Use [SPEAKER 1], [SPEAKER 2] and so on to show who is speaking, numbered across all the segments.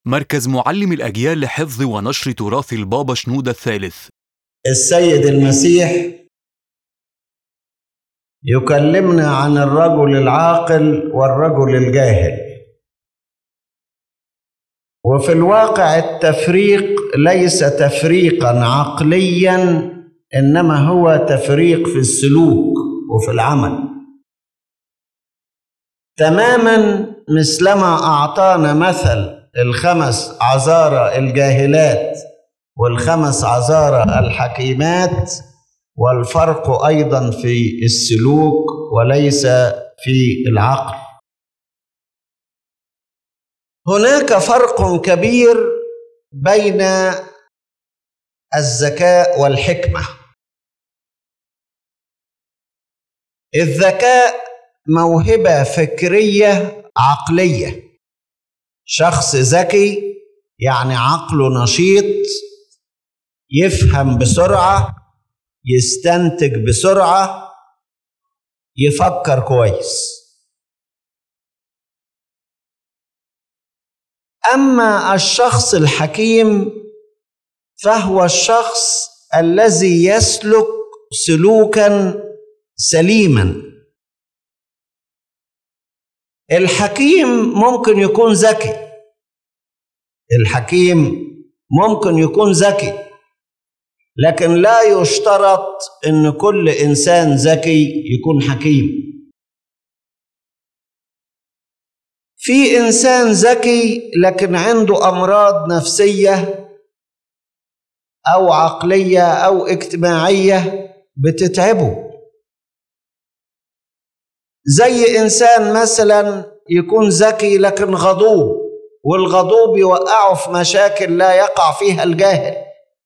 [SPEAKER 1] مركز معلم الأجيال لحفظ ونشر تراث البابا شنودة الثالث
[SPEAKER 2] السيد المسيح يكلمنا عن الرجل العاقل والرجل الجاهل وفي الواقع التفريق ليس تفريقا عقليا انما هو تفريق في السلوك وفي العمل تماما مثلما اعطانا مثل الخمس عذارى الجاهلات والخمس عذارى الحكيمات والفرق ايضا في السلوك وليس في العقل هناك فرق كبير بين الذكاء والحكمه الذكاء موهبه فكريه عقليه شخص ذكي يعني عقله نشيط يفهم بسرعه يستنتج بسرعه يفكر كويس اما الشخص الحكيم فهو الشخص الذي يسلك سلوكا سليما الحكيم ممكن يكون ذكي الحكيم ممكن يكون ذكي لكن لا يشترط ان كل انسان ذكي يكون حكيم في انسان ذكي لكن عنده امراض نفسيه او عقليه او اجتماعيه بتتعبه زي انسان مثلا يكون ذكي لكن غضوب والغضوب يوقعه في مشاكل لا يقع فيها الجاهل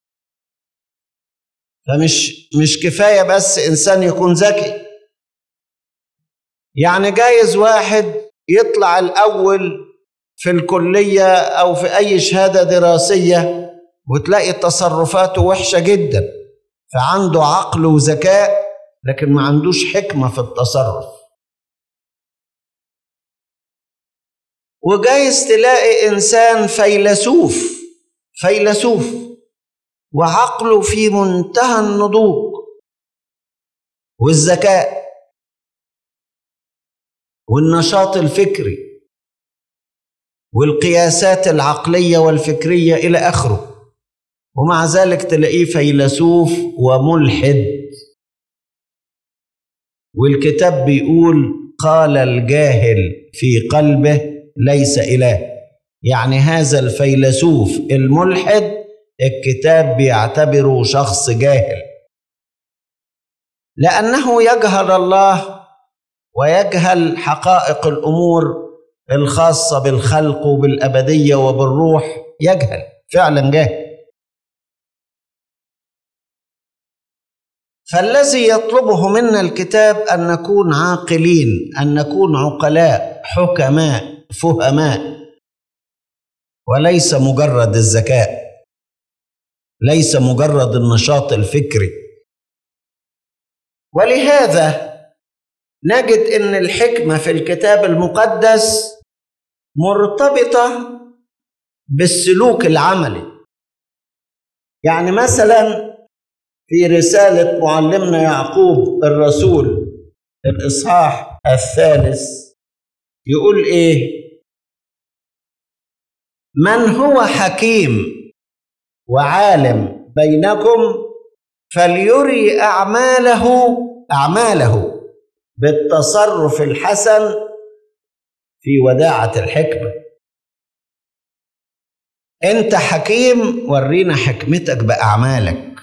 [SPEAKER 2] فمش مش كفايه بس انسان يكون ذكي يعني جايز واحد يطلع الاول في الكليه او في اي شهاده دراسيه وتلاقي تصرفاته وحشه جدا فعنده عقل وذكاء لكن ما عندوش حكمه في التصرف وجايز تلاقي انسان فيلسوف فيلسوف وعقله في منتهى النضوج والذكاء والنشاط الفكري والقياسات العقليه والفكريه الى اخره ومع ذلك تلاقيه فيلسوف وملحد والكتاب بيقول قال الجاهل في قلبه ليس اله يعني هذا الفيلسوف الملحد الكتاب بيعتبره شخص جاهل لانه يجهل الله ويجهل حقائق الامور الخاصه بالخلق وبالابديه وبالروح يجهل فعلا جاهل فالذي يطلبه منا الكتاب ان نكون عاقلين ان نكون عقلاء حكماء فهماء وليس مجرد الذكاء ليس مجرد النشاط الفكري ولهذا نجد ان الحكمه في الكتاب المقدس مرتبطه بالسلوك العملي يعني مثلا في رساله معلمنا يعقوب الرسول الاصحاح الثالث يقول ايه من هو حكيم وعالم بينكم فليري اعماله اعماله بالتصرف الحسن في وداعه الحكمه انت حكيم ورينا حكمتك باعمالك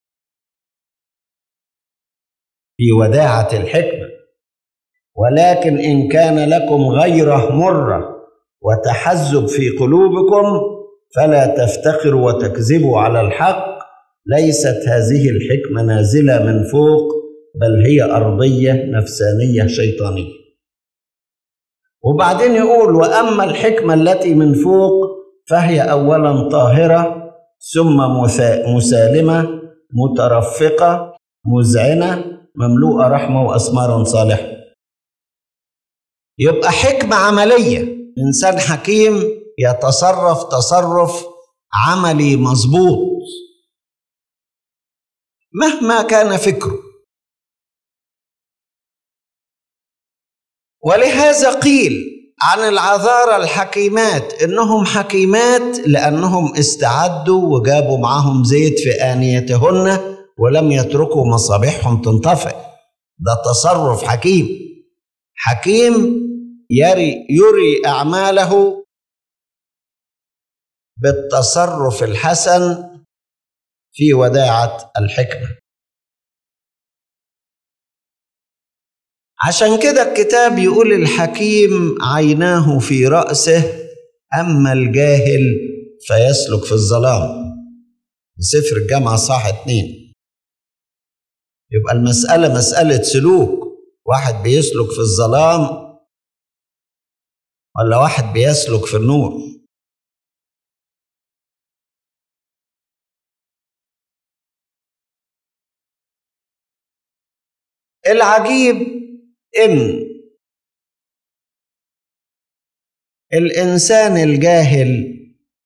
[SPEAKER 2] في وداعه الحكمه ولكن ان كان لكم غيره مره وتحزب في قلوبكم فلا تفتخروا وتكذبوا على الحق ليست هذه الحكمه نازله من فوق بل هي ارضيه نفسانيه شيطانيه وبعدين يقول واما الحكمه التي من فوق فهي اولا طاهره ثم مسالمه مترفقه مذعنه مملوءه رحمه واسمار صالحه يبقى حكمه عمليه انسان حكيم يتصرف تصرف عملي مظبوط مهما كان فكره ولهذا قيل عن العذارى الحكيمات انهم حكيمات لانهم استعدوا وجابوا معهم زيت في انيتهن ولم يتركوا مصابيحهم تنطفئ ده تصرف حكيم حكيم يري يري اعماله بالتصرف الحسن في وداعه الحكمه عشان كده الكتاب يقول الحكيم عيناه في راسه اما الجاهل فيسلك في الظلام سفر الجامعه صح اتنين يبقى المساله مساله سلوك واحد بيسلك في الظلام ولا واحد بيسلك في النور العجيب ان الانسان الجاهل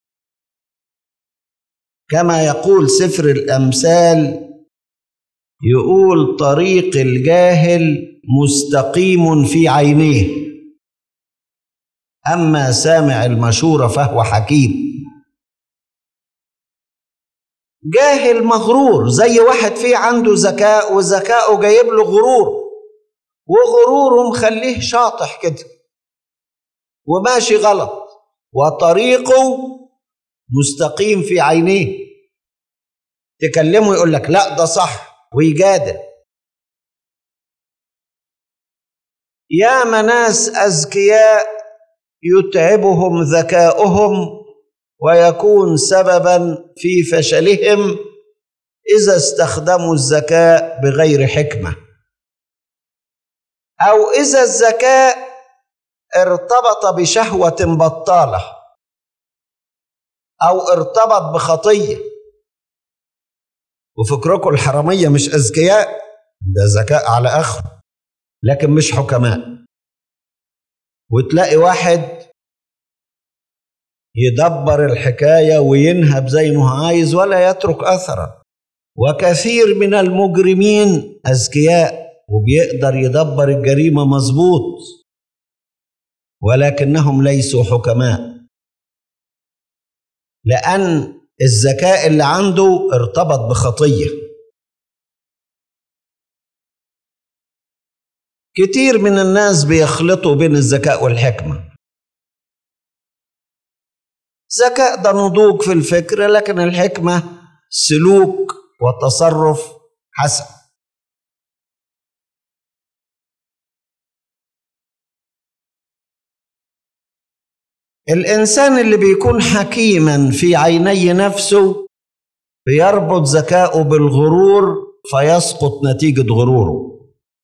[SPEAKER 2] كما يقول سفر الامثال يقول طريق الجاهل مستقيم في عينيه اما سامع المشوره فهو حكيم جاهل مغرور زي واحد فيه عنده ذكاء وذكاؤه جايب له غرور وغروره مخليه شاطح كده وماشي غلط وطريقه مستقيم في عينيه تكلمه يقول لك لا ده صح ويجادل يا ناس اذكياء يتعبهم ذكاؤهم ويكون سببا في فشلهم اذا استخدموا الذكاء بغير حكمه او اذا الذكاء ارتبط بشهوه بطاله او ارتبط بخطيه وفكركم الحراميه مش اذكياء ده ذكاء على اخره لكن مش حكماء وتلاقي واحد يدبر الحكايه وينهب زي ما هو عايز ولا يترك اثرا وكثير من المجرمين اذكياء وبيقدر يدبر الجريمه مظبوط ولكنهم ليسوا حكماء لان الذكاء اللي عنده ارتبط بخطيه كتير من الناس بيخلطوا بين الذكاء والحكمه ذكاء ده نضوج في الفكر لكن الحكمه سلوك وتصرف حسن الانسان اللي بيكون حكيما في عيني نفسه بيربط ذكاؤه بالغرور فيسقط نتيجه غروره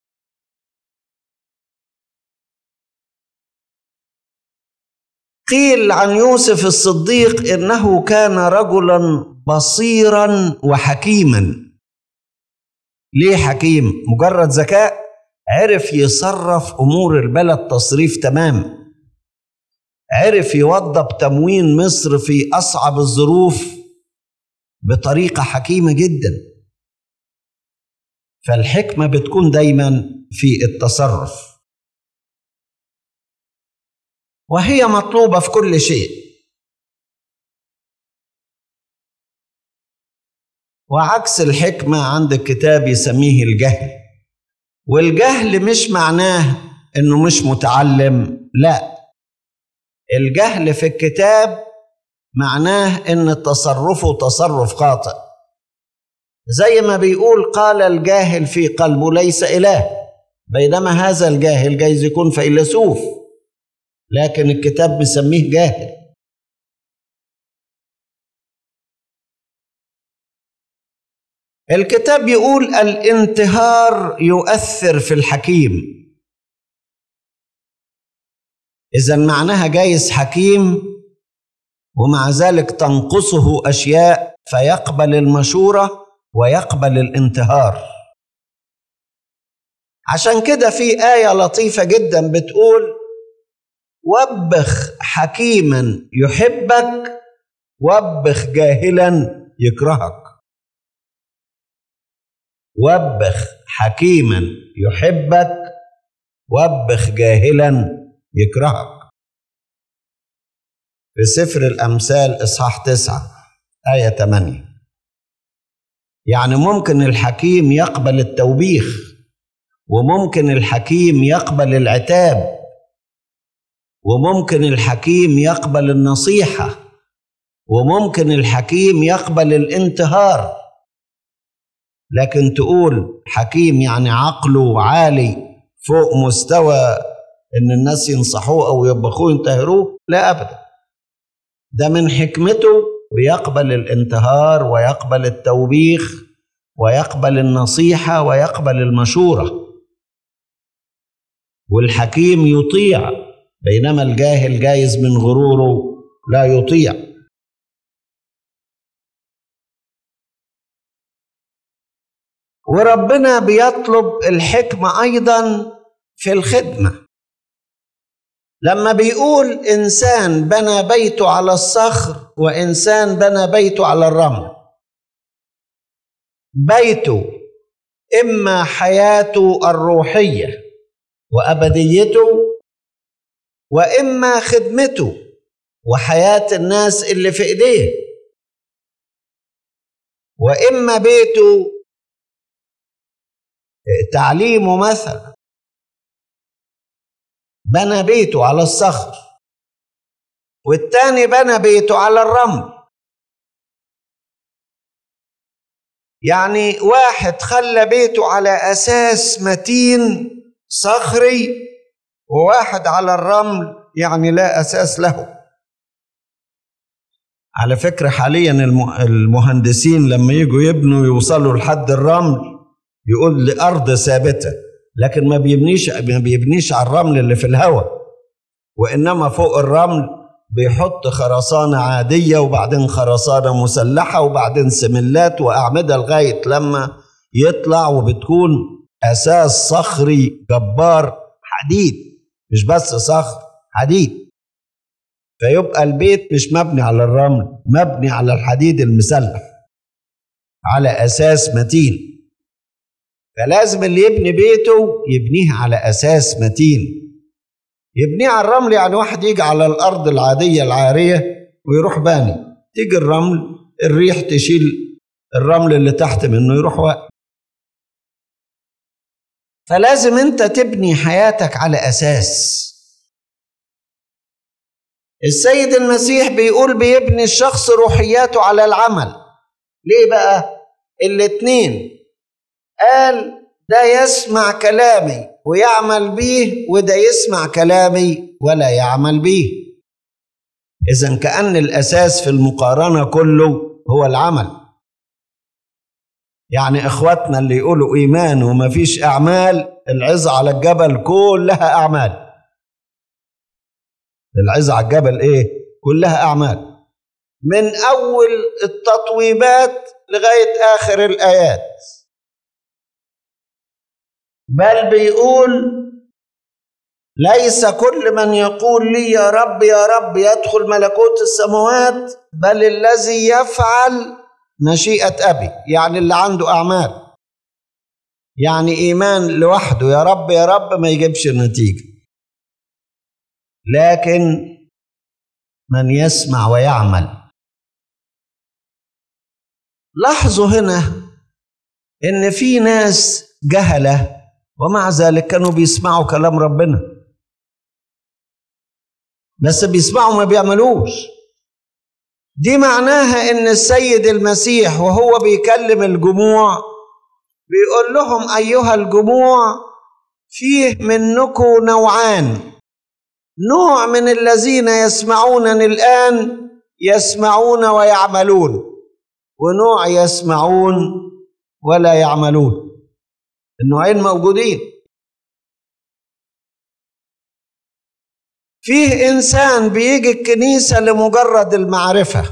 [SPEAKER 2] قيل عن يوسف الصديق انه كان رجلا بصيرا وحكيما ليه حكيم مجرد ذكاء عرف يصرف امور البلد تصريف تمام عرف يوضب تموين مصر في اصعب الظروف بطريقه حكيمه جدا فالحكمه بتكون دايما في التصرف وهي مطلوبه في كل شيء وعكس الحكمه عند الكتاب يسميه الجهل والجهل مش معناه انه مش متعلم لا الجهل في الكتاب معناه ان تصرفه تصرف خاطئ زي ما بيقول قال الجاهل في قلبه ليس اله بينما هذا الجاهل جايز يكون فيلسوف لكن الكتاب مسميه جاهل الكتاب يقول الانتهار يؤثر في الحكيم اذا معناها جايز حكيم ومع ذلك تنقصه اشياء فيقبل المشوره ويقبل الانتهار عشان كده في ايه لطيفه جدا بتقول وبخ حكيما يحبك وبخ جاهلا يكرهك وبخ حكيما يحبك وبخ جاهلا يكرهك في سفر الأمثال إصحاح تسعة آية 8 يعني ممكن الحكيم يقبل التوبيخ وممكن الحكيم يقبل العتاب وممكن الحكيم يقبل النصيحة وممكن الحكيم يقبل الانتهار لكن تقول حكيم يعني عقله عالي فوق مستوى ان الناس ينصحوه او يبخوه ينتهروه لا ابدا ده من حكمته بيقبل الانتهار ويقبل التوبيخ ويقبل النصيحه ويقبل المشوره والحكيم يطيع بينما الجاهل جايز من غروره لا يطيع وربنا بيطلب الحكمه ايضا في الخدمه لما بيقول انسان بنى بيته على الصخر وانسان بنى بيته على الرمل بيته اما حياته الروحيه وابديته واما خدمته وحياه الناس اللي في ايديه واما بيته تعليمه مثلا بنى بيته على الصخر والتاني بنى بيته على الرمل يعني واحد خلى بيته على اساس متين صخري وواحد على الرمل يعني لا اساس له على فكره حاليا المهندسين لما يجوا يبنوا يوصلوا لحد الرمل يقول لارض ثابته لكن ما بيبنيش ما بيبنيش على الرمل اللي في الهواء وانما فوق الرمل بيحط خرسانه عاديه وبعدين خرسانه مسلحه وبعدين سملات واعمده لغايه لما يطلع وبتكون اساس صخري جبار حديد مش بس صخر حديد فيبقى البيت مش مبني على الرمل مبني على الحديد المسلح على اساس متين فلازم اللي يبني بيته يبنيه على اساس متين يبنيه على الرمل يعني واحد يجي على الارض العاديه العاريه ويروح باني تيجي الرمل الريح تشيل الرمل اللي تحت منه يروح واقع فلازم انت تبني حياتك على اساس السيد المسيح بيقول بيبني الشخص روحياته على العمل ليه بقى الاتنين قال ده يسمع كلامي ويعمل به وده يسمع كلامي ولا يعمل به اذا كان الاساس في المقارنه كله هو العمل يعني اخواتنا اللي يقولوا ايمان وما فيش اعمال العظه على الجبل كلها اعمال العظه على الجبل ايه كلها اعمال من اول التطويبات لغايه اخر الايات بل بيقول ليس كل من يقول لي يا رب يا رب يدخل ملكوت السماوات بل الذي يفعل مشيئة أبي يعني اللي عنده أعمال يعني إيمان لوحده يا رب يا رب ما يجيبش نتيجة لكن من يسمع ويعمل لاحظوا هنا إن في ناس جهله ومع ذلك كانوا بيسمعوا كلام ربنا بس بيسمعوا ما بيعملوش دي معناها ان السيد المسيح وهو بيكلم الجموع بيقول لهم ايها الجموع فيه منكم نوعان نوع من الذين يسمعونني الان يسمعون ويعملون ونوع يسمعون ولا يعملون النوعين موجودين فيه انسان بيجي الكنيسه لمجرد المعرفه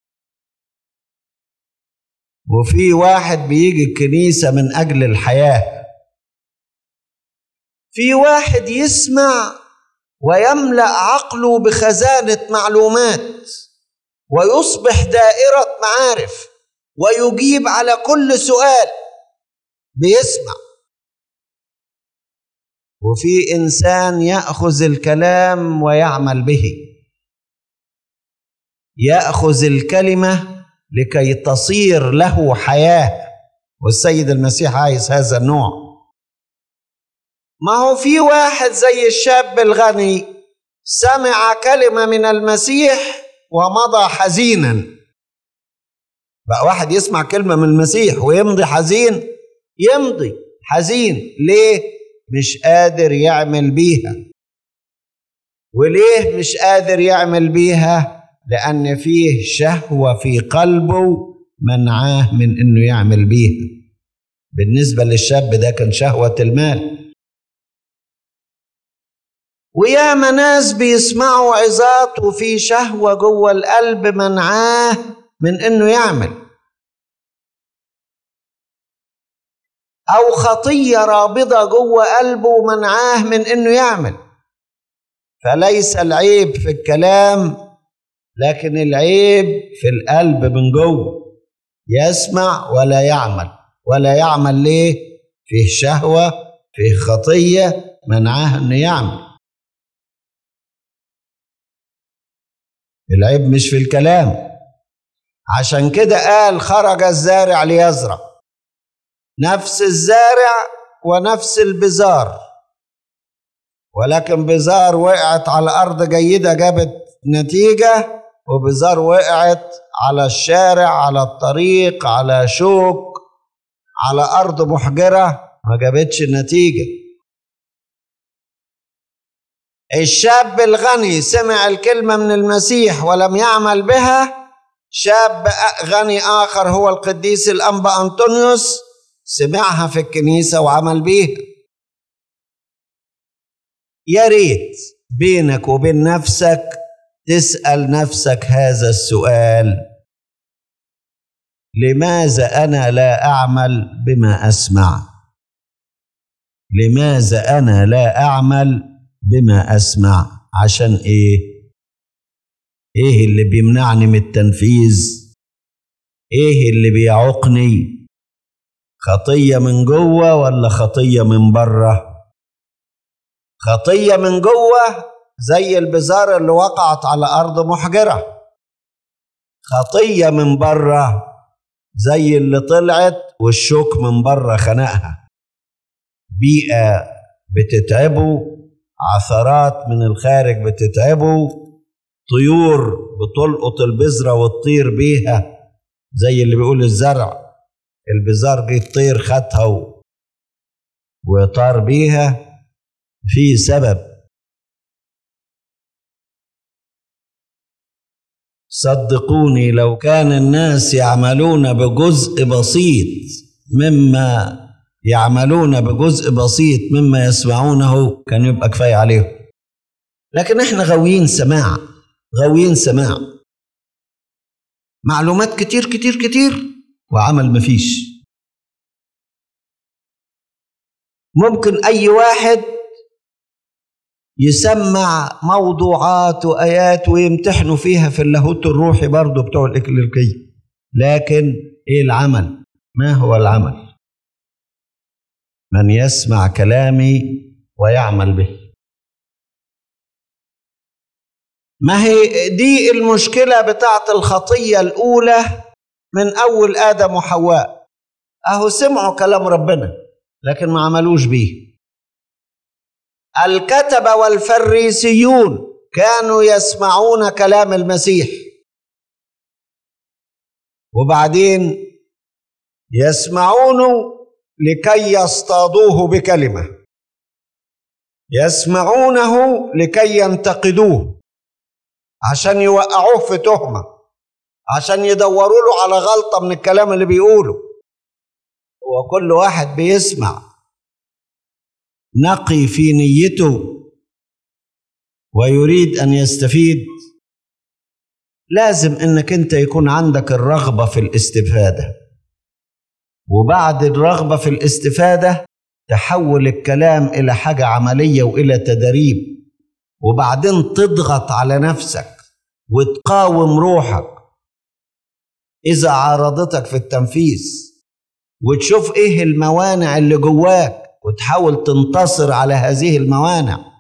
[SPEAKER 2] وفي واحد بيجي الكنيسه من اجل الحياه في واحد يسمع ويملا عقله بخزانه معلومات ويصبح دائره معارف ويجيب على كل سؤال بيسمع وفي انسان ياخذ الكلام ويعمل به ياخذ الكلمه لكي تصير له حياه والسيد المسيح عايز هذا النوع ما هو في واحد زي الشاب الغني سمع كلمه من المسيح ومضى حزينا بقى واحد يسمع كلمه من المسيح ويمضي حزين يمضي حزين ليه مش قادر يعمل بيها وليه مش قادر يعمل بيها لان فيه شهوه في قلبه منعاه من انه يعمل بيها بالنسبه للشاب ده كان شهوه المال وياما ناس بيسمعوا عظات وفي شهوه جوه القلب منعاه من انه يعمل او خطيه رابضه جوه قلبه منعاه من انه يعمل فليس العيب في الكلام لكن العيب في القلب من جوه يسمع ولا يعمل ولا يعمل ليه فيه شهوه فيه خطيه منعاه انه يعمل العيب مش في الكلام عشان كده قال خرج الزارع ليزرع نفس الزارع ونفس البزار ولكن بزار وقعت على أرض جيدة جابت نتيجة وبزار وقعت على الشارع على الطريق على شوك على أرض محجرة ما جابتش نتيجة الشاب الغني سمع الكلمة من المسيح ولم يعمل بها شاب غني آخر هو القديس الأنبا أنطونيوس سمعها في الكنيسة وعمل بيها يا ريت بينك وبين نفسك تسأل نفسك هذا السؤال لماذا أنا لا أعمل بما أسمع لماذا أنا لا أعمل بما أسمع عشان إيه إيه اللي بيمنعني من التنفيذ إيه اللي بيعوقني خطية من جوه ولا خطية من بره خطية من جوه زي البزار اللي وقعت على أرض محجرة خطية من بره زي اللي طلعت والشوك من بره خنقها بيئة بتتعبه عثرات من الخارج بتتعبه طيور بتلقط البذرة وتطير بيها زي اللي بيقول الزرع البزار جه الطير خدها وطار بيها في سبب صدقوني لو كان الناس يعملون بجزء بسيط مما يعملون بجزء بسيط مما يسمعونه كان يبقى كفايه عليهم لكن احنا غاويين سماع غاويين سماع معلومات كتير كتير كتير وعمل مفيش ممكن اي واحد يسمع موضوعات وايات ويمتحنوا فيها في اللاهوت الروحي برضه بتوع الاكليريكيه لكن ايه العمل ما هو العمل من يسمع كلامي ويعمل به ما هي دي المشكله بتاعت الخطيه الاولى من اول ادم وحواء اهو سمعوا كلام ربنا لكن ما عملوش بيه الكتبه والفريسيون كانوا يسمعون كلام المسيح وبعدين يسمعونه لكي يصطادوه بكلمه يسمعونه لكي ينتقدوه عشان يوقعوه في تهمه عشان يدوروا له على غلطه من الكلام اللي بيقوله وكل واحد بيسمع نقي في نيته ويريد ان يستفيد لازم انك انت يكون عندك الرغبه في الاستفاده وبعد الرغبه في الاستفاده تحول الكلام الى حاجه عمليه والى تدريب وبعدين تضغط على نفسك وتقاوم روحك إذا عارضتك في التنفيذ وتشوف إيه الموانع اللي جواك وتحاول تنتصر على هذه الموانع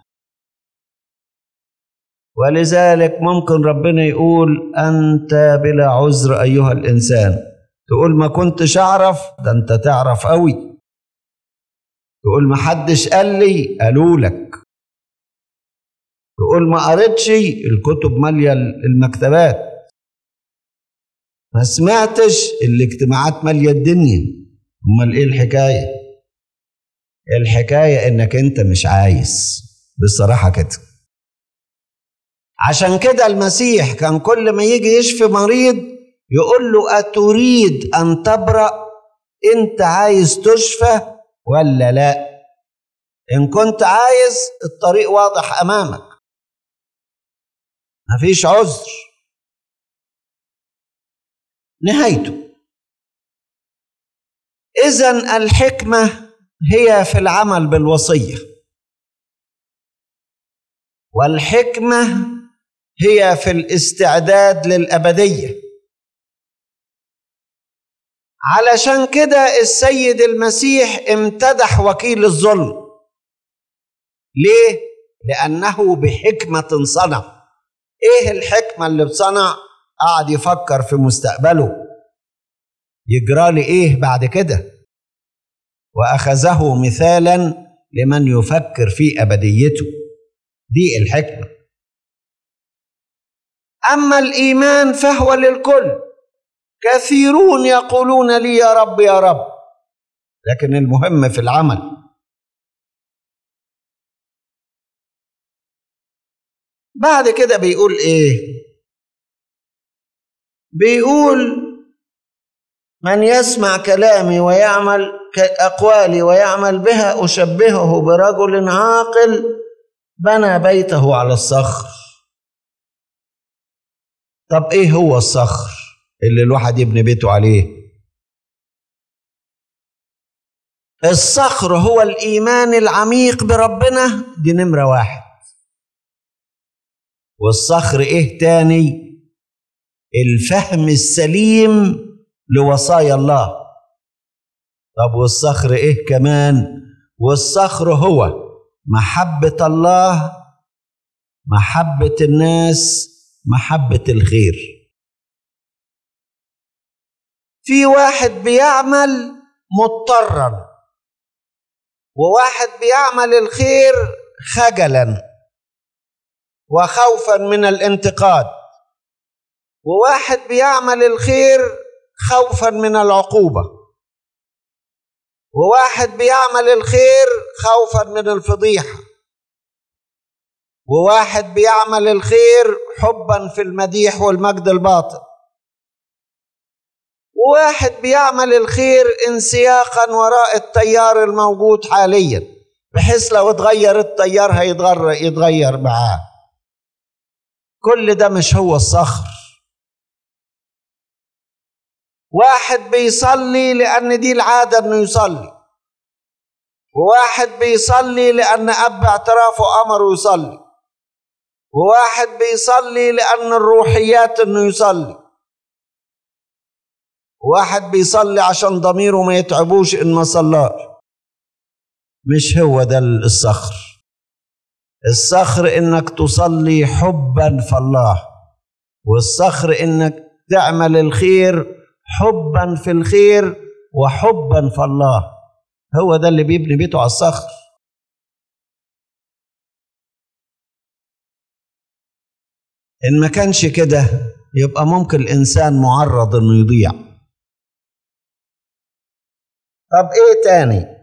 [SPEAKER 2] ولذلك ممكن ربنا يقول أنت بلا عذر أيها الإنسان تقول ما كنتش أعرف ده أنت تعرف قوي تقول ما حدش قال لي قالوا لك تقول ما قريتش الكتب مالية المكتبات ما سمعتش الاجتماعات مالية الدنيا امال ايه الحكاية الحكاية انك انت مش عايز بصراحة كده عشان كده المسيح كان كل ما يجي يشفي مريض يقول له أتريد أن تبرأ أنت عايز تشفى ولا لا إن كنت عايز الطريق واضح أمامك مفيش عذر نهايته إذا الحكمة هي في العمل بالوصية والحكمة هي في الاستعداد للأبدية علشان كده السيد المسيح امتدح وكيل الظلم ليه؟ لأنه بحكمة صنع ايه الحكمة اللي بصنع قعد يفكر في مستقبله يجرى لي ايه بعد كده واخذه مثالا لمن يفكر في ابديته دي الحكمه اما الايمان فهو للكل كثيرون يقولون لي يا رب يا رب لكن المهم في العمل بعد كده بيقول ايه بيقول من يسمع كلامي ويعمل اقوالي ويعمل بها اشبهه برجل عاقل بنى بيته على الصخر طب ايه هو الصخر اللي الواحد يبني بيته عليه الصخر هو الايمان العميق بربنا دي نمره واحد والصخر ايه تاني الفهم السليم لوصايا الله طب والصخر ايه كمان والصخر هو محبه الله محبه الناس محبه الخير في واحد بيعمل مضطرا وواحد بيعمل الخير خجلا وخوفا من الانتقاد وواحد بيعمل الخير خوفا من العقوبه وواحد بيعمل الخير خوفا من الفضيحه وواحد بيعمل الخير حبا في المديح والمجد الباطل وواحد بيعمل الخير انسياقا وراء التيار الموجود حاليا بحيث لو اتغير التيار هيتغير يتغير معاه كل ده مش هو الصخر واحد بيصلي لأن دي العادة إنه يصلي وواحد بيصلي لأن أب اعترافه أمره يصلي وواحد بيصلي لأن الروحيات إنه يصلي واحد بيصلي عشان ضميره ما يتعبوش إن ما صلاش مش هو ده الصخر الصخر إنك تصلي حبا في الله والصخر إنك تعمل الخير حبا في الخير وحبا في الله هو ده اللي بيبني بيته على الصخر ان ما كانش كده يبقى ممكن الانسان معرض انه يضيع طب ايه تاني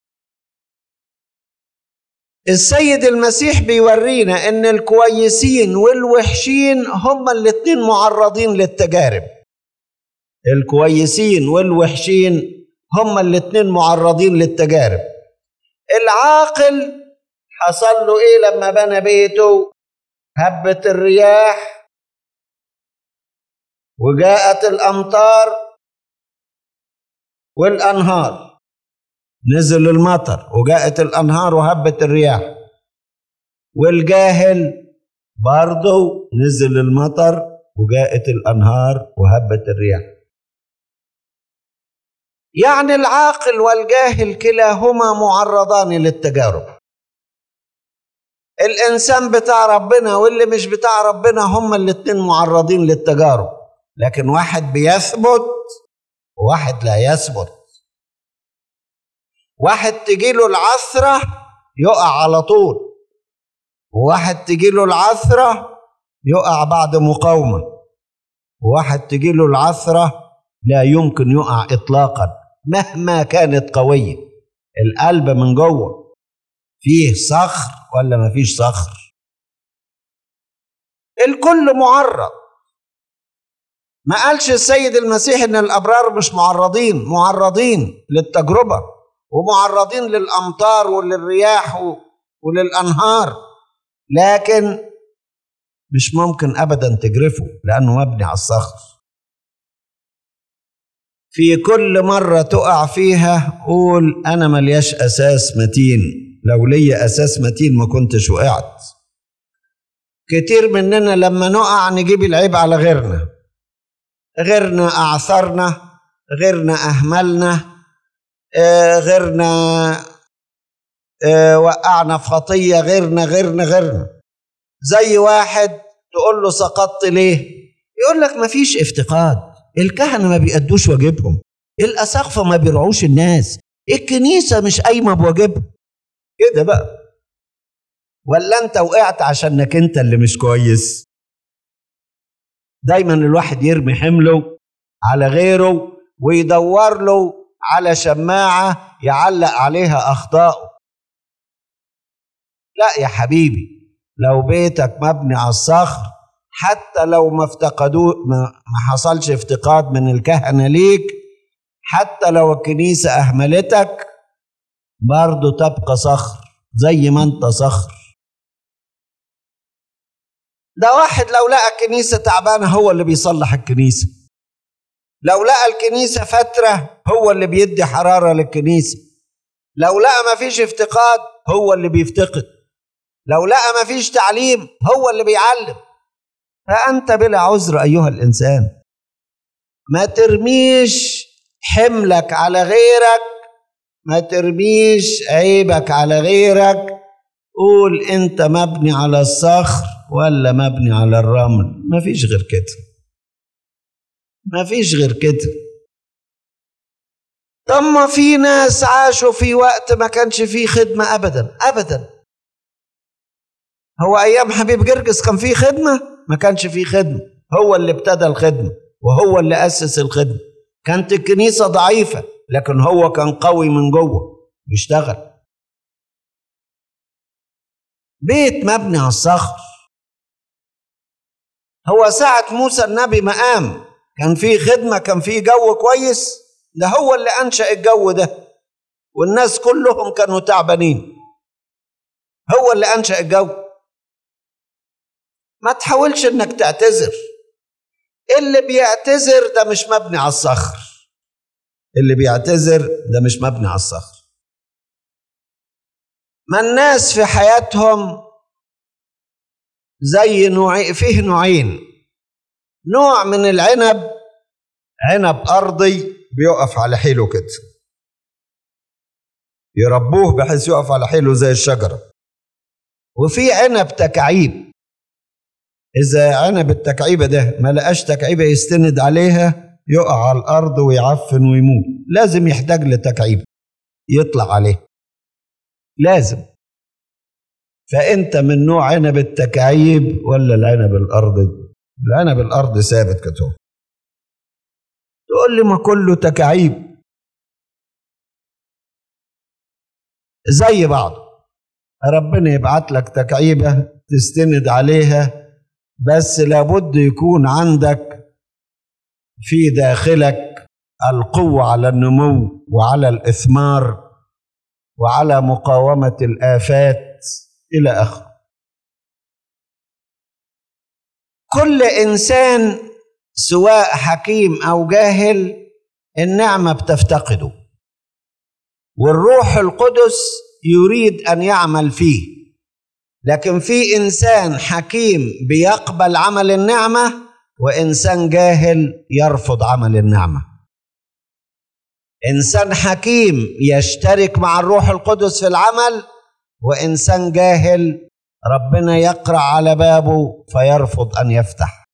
[SPEAKER 2] السيد المسيح بيورينا ان الكويسين والوحشين هما الاتنين معرضين للتجارب الكويسين والوحشين هما الاتنين معرضين للتجارب العاقل حصل له ايه لما بنى بيته هبت الرياح وجاءت الامطار والانهار نزل المطر وجاءت الانهار وهبت الرياح والجاهل برضه نزل المطر وجاءت الأنهار وهبت الرياح يعني العاقل والجاهل كلاهما معرضان للتجارب الإنسان بتاع ربنا واللي مش بتاع ربنا هما الاتنين معرضين للتجارب لكن واحد بيثبت وواحد لا يثبت واحد تجيله العثرة يقع على طول وواحد تجيله العثرة يقع بعد مقاومة وواحد تجيله العثرة لا يمكن يقع إطلاقا مهما كانت قوية القلب من جوه فيه صخر ولا ما فيش صخر الكل معرض ما قالش السيد المسيح ان الابرار مش معرضين معرضين للتجربه ومعرضين للامطار وللرياح وللانهار لكن مش ممكن ابدا تجرفه لانه مبني على الصخر في كل مره تقع فيها قول انا ملياش اساس متين لو ليا اساس متين ما كنتش وقعت كتير مننا لما نقع نجيب العيب على غيرنا غيرنا اعثرنا غيرنا اهملنا آه غيرنا آه وقعنا في خطيه غيرنا غيرنا غيرنا زي واحد تقول له سقطت ليه يقول لك مفيش افتقاد الكهنه ما بيأدوش واجبهم الاساقفه ما بيرعوش الناس الكنيسه مش قايمه بواجبها كده بقى ولا انت وقعت عشانك انت اللي مش كويس دايما الواحد يرمي حمله على غيره ويدور له على شماعه يعلق عليها اخطائه لا يا حبيبي لو بيتك مبني على الصخر حتى لو ما افتقدوه ما حصلش افتقاد من الكهنه ليك حتى لو الكنيسه اهملتك برضه تبقى صخر زي ما انت صخر ده واحد لو لقى الكنيسة تعبانة هو اللي بيصلح الكنيسة لو لقى الكنيسة فترة هو اللي بيدي حرارة للكنيسة لو لقى ما فيش افتقاد هو اللي بيفتقد لو لقى ما فيش تعليم هو اللي بيعلم فأنت بلا عذر أيها الإنسان ما ترميش حملك على غيرك ما ترميش عيبك على غيرك قول انت مبني على الصخر ولا مبني على الرمل مفيش غير كده مفيش غير كده طب ما في ناس عاشوا في وقت ما كانش فيه خدمة أبدا أبدا هو أيام حبيب جرجس كان فيه خدمة ما كانش فيه خدمة هو اللي ابتدى الخدمة وهو اللي أسس الخدمة كانت الكنيسة ضعيفة لكن هو كان قوي من جوه بيشتغل بيت مبني على الصخر هو ساعة موسى النبي ما قام كان في خدمة كان في جو كويس ده هو اللي أنشأ الجو ده والناس كلهم كانوا تعبانين هو اللي أنشأ الجو ما تحاولش إنك تعتذر اللي بيعتذر ده مش مبني على الصخر اللي بيعتذر ده مش مبني على الصخر ما الناس في حياتهم زي نوع فيه نوعين نوع من العنب عنب أرضي بيقف على حيله كده يربوه بحيث يقف على حيله زي الشجرة وفي عنب تكعيب إذا عنب التكعيبة ده ما لقاش تكعيبة يستند عليها يقع على الأرض ويعفن ويموت لازم يحتاج لتكعيب يطلع عليه لازم فأنت من نوع عنب التكعيب ولا العنب الأرضي العنب الأرضي ثابت كده تقول لي ما كله تكعيب زي بعض ربنا يبعت لك تكعيبة تستند عليها بس لابد يكون عندك في داخلك القوة على النمو وعلى الإثمار وعلى مقاومة الآفات إلى آخره كل إنسان سواء حكيم أو جاهل النعمة بتفتقده والروح القدس يريد أن يعمل فيه لكن في انسان حكيم بيقبل عمل النعمه وانسان جاهل يرفض عمل النعمه انسان حكيم يشترك مع الروح القدس في العمل وانسان جاهل ربنا يقرع على بابه فيرفض ان يفتح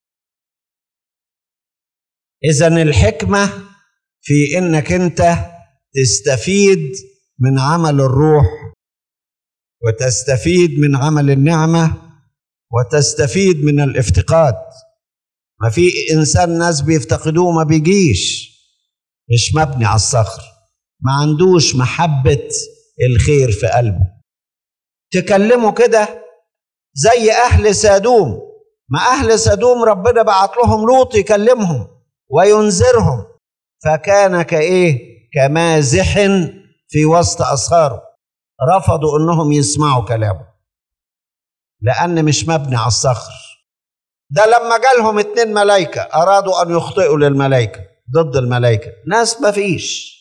[SPEAKER 2] اذا الحكمه في انك انت تستفيد من عمل الروح وتستفيد من عمل النعمه وتستفيد من الافتقاد ما في انسان ناس بيفتقدوه ما بيجيش مش مبني على الصخر ما عندوش محبه الخير في قلبه تكلموا كده زي اهل سادوم ما اهل سادوم ربنا بعت لهم لوط يكلمهم وينذرهم فكان كايه كمازح في وسط اسهاره رفضوا انهم يسمعوا كلامه لان مش مبني على الصخر ده لما جالهم اتنين ملايكة أرادوا أن يخطئوا للملايكة ضد الملايكة ناس ما فيش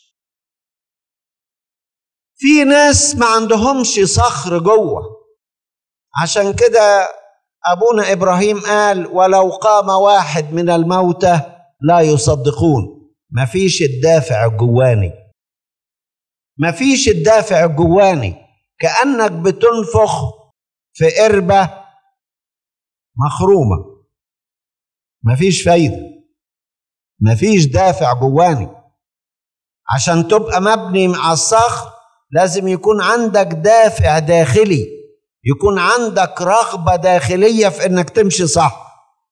[SPEAKER 2] في ناس ما عندهمش صخر جوه عشان كده أبونا إبراهيم قال ولو قام واحد من الموتى لا يصدقون ما فيش الدافع الجواني ما فيش الدافع الجواني كأنك بتنفخ في قربة مخرومة مفيش فايدة مفيش دافع جواني عشان تبقى مبني على الصخر لازم يكون عندك دافع داخلي يكون عندك رغبة داخلية في انك تمشي صح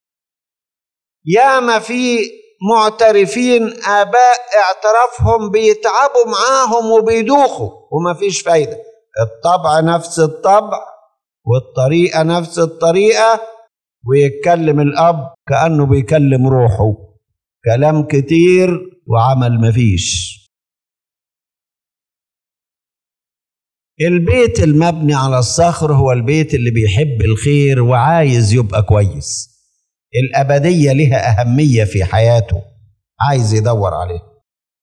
[SPEAKER 2] ياما في معترفين آباء اعترافهم بيتعبوا معاهم وبيدوخوا ومفيش فايدة الطبع نفس الطبع والطريقة نفس الطريقة ويتكلم الأب كأنه بيكلم روحه كلام كتير وعمل مفيش البيت المبني على الصخر هو البيت اللي بيحب الخير وعايز يبقى كويس الأبدية لها أهمية في حياته عايز يدور عليه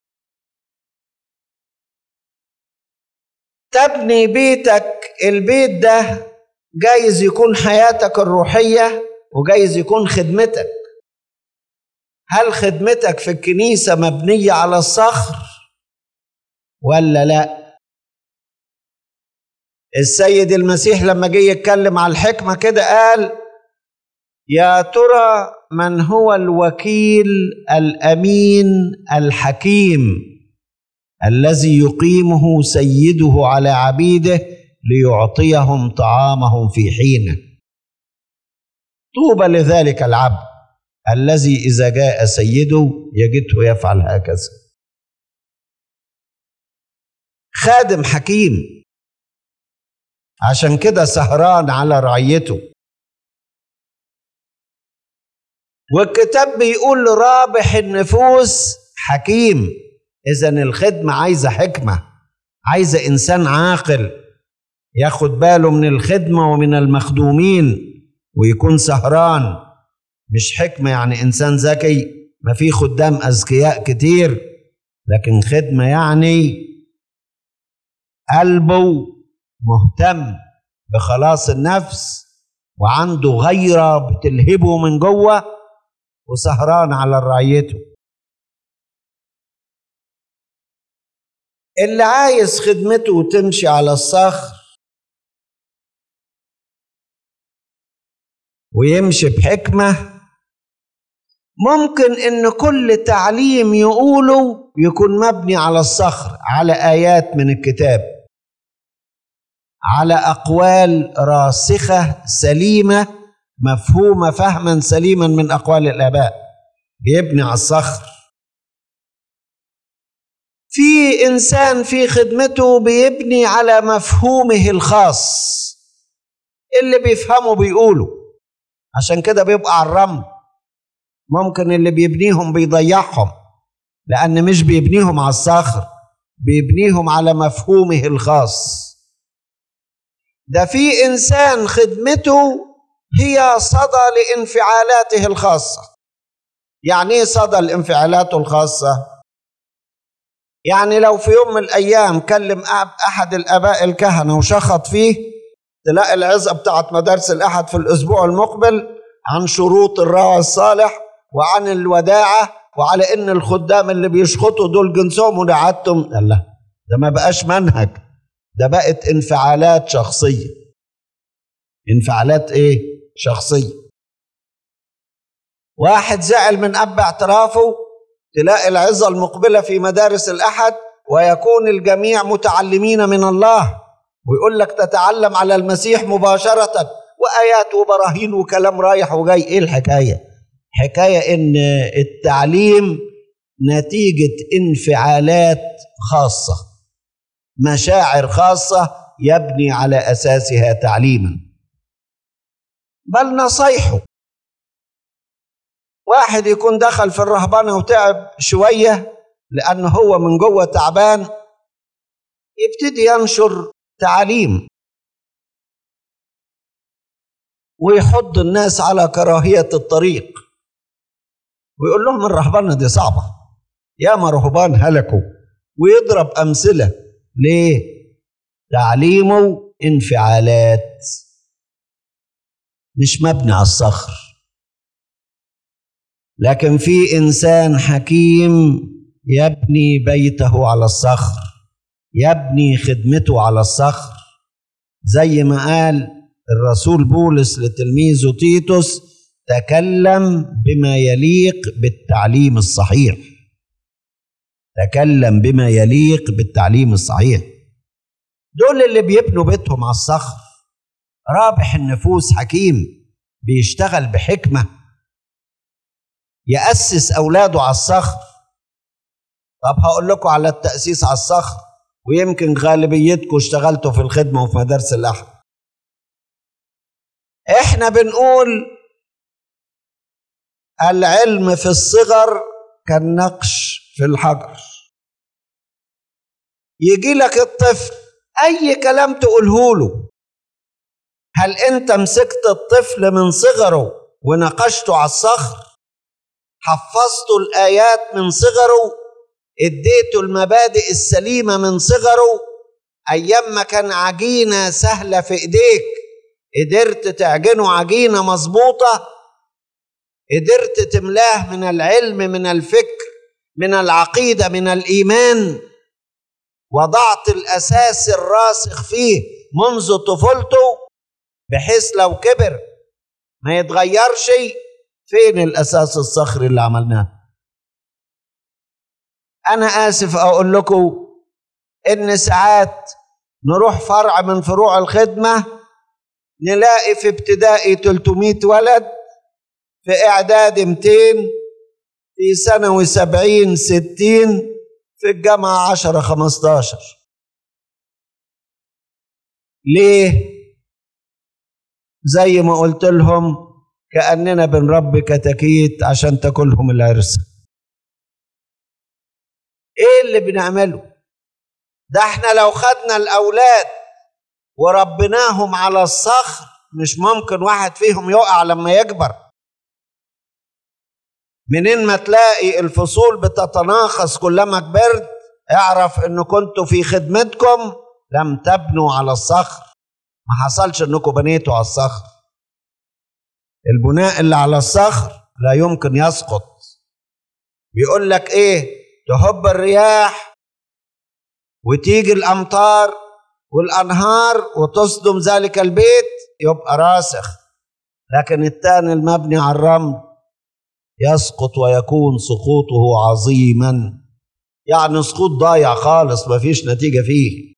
[SPEAKER 2] تبني بيتك البيت ده جايز يكون حياتك الروحية وجايز يكون خدمتك هل خدمتك في الكنيسة مبنية على الصخر ولا لا السيد المسيح لما جه يتكلم على الحكمة كده قال يا ترى من هو الوكيل الأمين الحكيم الذي يقيمه سيده على عبيده ليعطيهم طعامهم في حينه طوبى لذلك العبد الذي اذا جاء سيده يجده يفعل هكذا خادم حكيم عشان كده سهران على رعيته والكتاب بيقول رابح النفوس حكيم اذا الخدمه عايزه حكمه عايزه انسان عاقل ياخد باله من الخدمه ومن المخدومين ويكون سهران مش حكمه يعني انسان ذكي ما في خدام اذكياء كتير لكن خدمه يعني قلبه مهتم بخلاص النفس وعنده غيره بتلهبه من جوه وسهران على رعيته اللي عايز خدمته تمشي على الصخر ويمشي بحكمة ممكن ان كل تعليم يقوله يكون مبني على الصخر على ايات من الكتاب على اقوال راسخه سليمه مفهومه فهما سليما من اقوال الاباء بيبني على الصخر في انسان في خدمته بيبني على مفهومه الخاص اللي بيفهمه بيقوله عشان كده بيبقى على الرمل ممكن اللي بيبنيهم بيضيعهم لان مش بيبنيهم على الصخر بيبنيهم على مفهومه الخاص ده في انسان خدمته هي صدى لانفعالاته الخاصه يعني ايه صدى لانفعالاته الخاصه يعني لو في يوم من الايام كلم احد الاباء الكهنه وشخط فيه تلاقي العظة بتاعت مدارس الأحد في الأسبوع المقبل عن شروط الراعي الصالح وعن الوداعة وعلى إن الخدام اللي بيشخطوا دول جنسهم ودعاتهم الله ده ما بقاش منهج ده بقت انفعالات شخصية انفعالات إيه؟ شخصية واحد زعل من أب اعترافه تلاقي العظة المقبلة في مدارس الأحد ويكون الجميع متعلمين من الله ويقول لك تتعلم على المسيح مباشرة وآيات وبراهين وكلام رايح وجاي إيه الحكاية حكاية إن التعليم نتيجة انفعالات خاصة مشاعر خاصة يبني على أساسها تعليما بل نصيحه واحد يكون دخل في الرهبنة وتعب شوية لأنه هو من جوه تعبان يبتدي ينشر تعاليم ويحض الناس على كراهية الطريق ويقول لهم الرهبنة دي صعبة ياما رهبان هلكوا ويضرب أمثلة ليه؟ تعليمه انفعالات مش مبني على الصخر لكن في إنسان حكيم يبني بيته على الصخر يبني خدمته على الصخر زي ما قال الرسول بولس لتلميذه تيتوس تكلم بما يليق بالتعليم الصحيح تكلم بما يليق بالتعليم الصحيح دول اللي بيبنوا بيتهم على الصخر رابح النفوس حكيم بيشتغل بحكمه يأسس أولاده على الصخر طب هقول لكم على التأسيس على الصخر ويمكن غالبيتكم اشتغلتوا في الخدمة وفي مدارس الأحد احنا بنقول العلم في الصغر كالنقش في الحجر يجي لك الطفل اي كلام تقوله له هل انت مسكت الطفل من صغره ونقشته على الصخر حفظته الايات من صغره اديته المبادئ السليمه من صغره ايام ما كان عجينه سهله في ايديك قدرت تعجنه عجينه مظبوطه قدرت تملاه من العلم من الفكر من العقيده من الايمان وضعت الاساس الراسخ فيه منذ طفولته بحيث لو كبر ما يتغيرش فين الاساس الصخري اللي عملناه انا اسف اقول لكم ان ساعات نروح فرع من فروع الخدمه نلاقي في ابتدائي 300 ولد في اعدادي 200 في ثانوي 70 60 في الجامعه 10 15 ليه زي ما قلت لهم كاننا بنربي كتاكيت عشان تاكلهم العرسه ايه اللي بنعمله ده احنا لو خدنا الاولاد وربيناهم على الصخر مش ممكن واحد فيهم يقع لما يكبر منين ما تلاقي الفصول بتتناقص كلما كبرت اعرف ان كنتوا في خدمتكم لم تبنوا على الصخر ما حصلش انكم بنيتوا على الصخر البناء اللي على الصخر لا يمكن يسقط بيقول لك ايه تهب الرياح وتيجي الامطار والانهار وتصدم ذلك البيت يبقى راسخ لكن الثاني المبني على الرمل يسقط ويكون سقوطه عظيما يعني سقوط ضايع خالص مفيش نتيجه فيه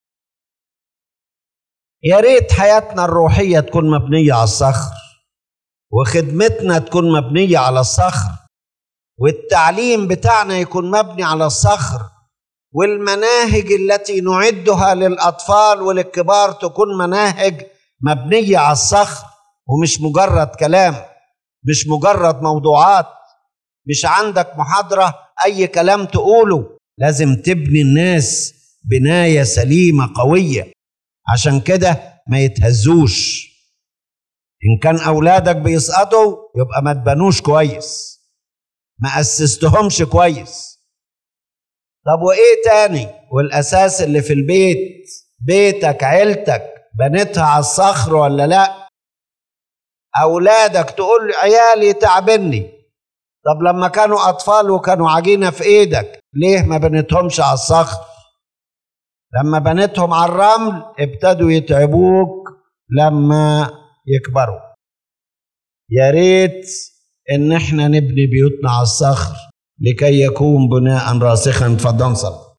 [SPEAKER 2] يا ريت حياتنا الروحيه تكون مبنيه على الصخر وخدمتنا تكون مبنيه على الصخر والتعليم بتاعنا يكون مبني على الصخر والمناهج التي نعدها للاطفال وللكبار تكون مناهج مبنيه على الصخر ومش مجرد كلام مش مجرد موضوعات مش عندك محاضره اي كلام تقوله لازم تبني الناس بنايه سليمه قويه عشان كده ما يتهزوش ان كان اولادك بيسقطوا يبقى ما تبنوش كويس ما اسستهمش كويس طب وايه تاني والاساس اللي في البيت بيتك عيلتك بنيتها على الصخر ولا لا اولادك تقول عيالي تعبني طب لما كانوا اطفال وكانوا عجينه في ايدك ليه ما بنيتهمش على الصخر لما بنيتهم على الرمل ابتدوا يتعبوك لما يكبروا يا ريت ان احنا نبني بيوتنا على الصخر لكي يكون بناء راسخا تفضل صلي